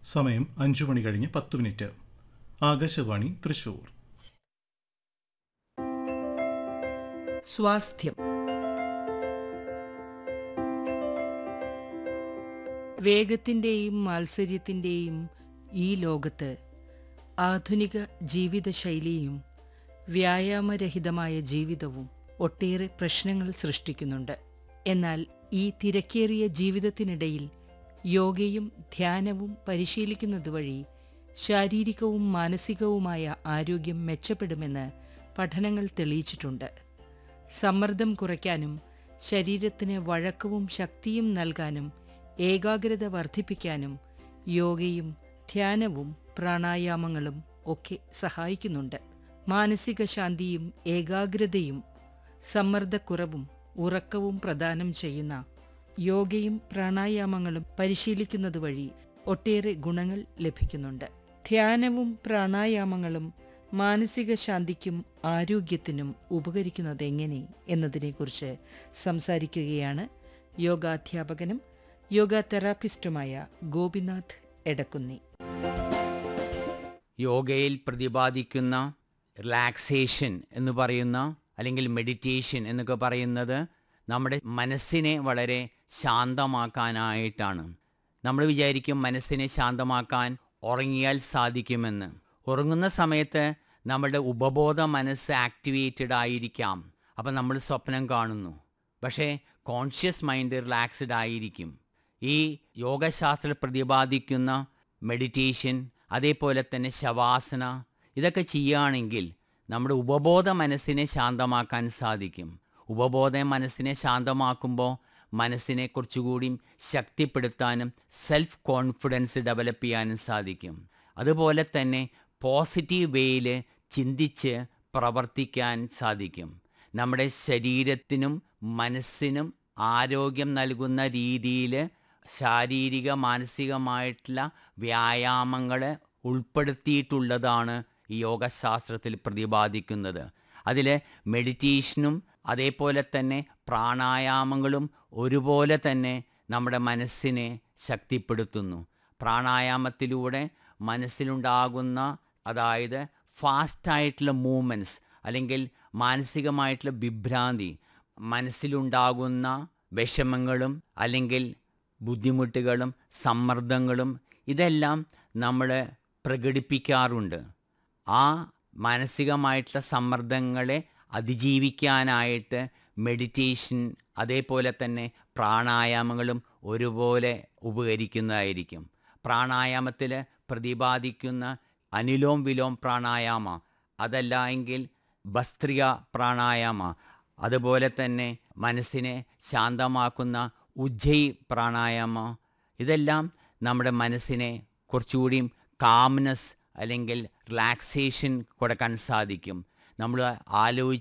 സമയം അഞ്ചു മണി കഴിഞ്ഞ് പത്ത് മിനിറ്റ് ആകാശവാണി തൃശൂർ സ്വാസ്ഥ്യം വേഗത്തിൻ്റെയും മാത്സര്യത്തിൻ്റെയും ഈ ലോകത്ത് ആധുനിക ജീവിതശൈലിയും വ്യായാമരഹിതമായ ജീവിതവും ഒട്ടേറെ പ്രശ്നങ്ങൾ സൃഷ്ടിക്കുന്നുണ്ട് എന്നാൽ ഈ തിരക്കേറിയ ജീവിതത്തിനിടയിൽ യോഗയും ധ്യാനവും പരിശീലിക്കുന്നത് വഴി ശാരീരികവും മാനസികവുമായ ആരോഗ്യം മെച്ചപ്പെടുമെന്ന് പഠനങ്ങൾ തെളിയിച്ചിട്ടുണ്ട് സമ്മർദ്ദം കുറയ്ക്കാനും ശരീരത്തിന് വഴക്കവും ശക്തിയും നൽകാനും ഏകാഗ്രത വർദ്ധിപ്പിക്കാനും യോഗയും ധ്യാനവും പ്രാണായാമങ്ങളും ഒക്കെ സഹായിക്കുന്നുണ്ട് മാനസിക ശാന്തിയും ഏകാഗ്രതയും സമ്മർദ്ദക്കുറവും ഉറക്കവും പ്രദാനം ചെയ്യുന്ന യോഗയും പ്രാണായാമങ്ങളും പരിശീലിക്കുന്നത് വഴി ഒട്ടേറെ ഗുണങ്ങൾ ലഭിക്കുന്നുണ്ട് ധ്യാനവും പ്രാണായാമങ്ങളും മാനസിക ശാന്തിക്കും ആരോഗ്യത്തിനും ഉപകരിക്കുന്നത് എങ്ങനെ എന്നതിനെക്കുറിച്ച് സംസാരിക്കുകയാണ് യോഗാധ്യാപകനും യോഗ തെറാപ്പിസ്റ്റുമായ ഗോപിനാഥ് എടക്കുന്നി യോഗയിൽ പ്രതിപാദിക്കുന്ന റിലാക്സേഷൻ എന്ന് പറയുന്ന അല്ലെങ്കിൽ മെഡിറ്റേഷൻ എന്നൊക്കെ പറയുന്നത് നമ്മുടെ മനസ്സിനെ വളരെ ശാന്തമാക്കാനായിട്ടാണ് നമ്മൾ വിചാരിക്കും മനസ്സിനെ ശാന്തമാക്കാൻ ഉറങ്ങിയാൽ സാധിക്കുമെന്ന് ഉറങ്ങുന്ന സമയത്ത് നമ്മുടെ ഉപബോധ മനസ്സ് ആക്ടിവേറ്റഡ് ആയിരിക്കാം അപ്പം നമ്മൾ സ്വപ്നം കാണുന്നു പക്ഷേ കോൺഷ്യസ് മൈൻഡ് റിലാക്സ്ഡ് ആയിരിക്കും ഈ യോഗശാസ്ത്രം പ്രതിപാദിക്കുന്ന മെഡിറ്റേഷൻ അതേപോലെ തന്നെ ശവാസന ഇതൊക്കെ ചെയ്യുകയാണെങ്കിൽ നമ്മുടെ ഉപബോധ മനസ്സിനെ ശാന്തമാക്കാൻ സാധിക്കും ഉപബോധ മനസ്സിനെ ശാന്തമാക്കുമ്പോൾ മനസ്സിനെ കുറച്ചുകൂടി ശക്തിപ്പെടുത്താനും സെൽഫ് കോൺഫിഡൻസ് ഡെവലപ്പ് ചെയ്യാനും സാധിക്കും അതുപോലെ തന്നെ പോസിറ്റീവ് വേയിൽ ചിന്തിച്ച് പ്രവർത്തിക്കാൻ സാധിക്കും നമ്മുടെ ശരീരത്തിനും മനസ്സിനും ആരോഗ്യം നൽകുന്ന രീതിയിൽ ശാരീരിക മാനസികമായിട്ടുള്ള വ്യായാമങ്ങൾ ഉൾപ്പെടുത്തിയിട്ടുള്ളതാണ് ഈ യോഗശാസ്ത്രത്തിൽ പ്രതിപാദിക്കുന്നത് അതിൽ മെഡിറ്റേഷനും അതേപോലെ തന്നെ പ്രാണായാമങ്ങളും ഒരുപോലെ തന്നെ നമ്മുടെ മനസ്സിനെ ശക്തിപ്പെടുത്തുന്നു പ്രാണായാമത്തിലൂടെ മനസ്സിലുണ്ടാകുന്ന അതായത് ഫാസ്റ്റായിട്ടുള്ള മൂവ്മെൻറ്റ്സ് അല്ലെങ്കിൽ മാനസികമായിട്ടുള്ള വിഭ്രാന്തി മനസ്സിലുണ്ടാകുന്ന വിഷമങ്ങളും അല്ലെങ്കിൽ ബുദ്ധിമുട്ടുകളും സമ്മർദ്ദങ്ങളും ഇതെല്ലാം നമ്മൾ പ്രകടിപ്പിക്കാറുണ്ട് ആ മാനസികമായിട്ടുള്ള സമ്മർദ്ദങ്ങളെ അതിജീവിക്കാനായിട്ട് മെഡിറ്റേഷൻ അതേപോലെ തന്നെ പ്രാണായാമങ്ങളും ഒരുപോലെ ഉപകരിക്കുന്നതായിരിക്കും പ്രാണായാമത്തിൽ പ്രതിപാദിക്കുന്ന അനുലോം വിലോം പ്രാണായാമ അതല്ല എങ്കിൽ ഭസ്ത്രിക പ്രാണായാമ അതുപോലെ തന്നെ മനസ്സിനെ ശാന്തമാക്കുന്ന ഉജ്ജയ് പ്രാണായാമ ഇതെല്ലാം നമ്മുടെ മനസ്സിനെ കുറച്ചുകൂടിയും കാംനെസ് അല്ലെങ്കിൽ റിലാക്സേഷൻ കൊടുക്കാൻ സാധിക്കും നമ്മൾ ആലോചി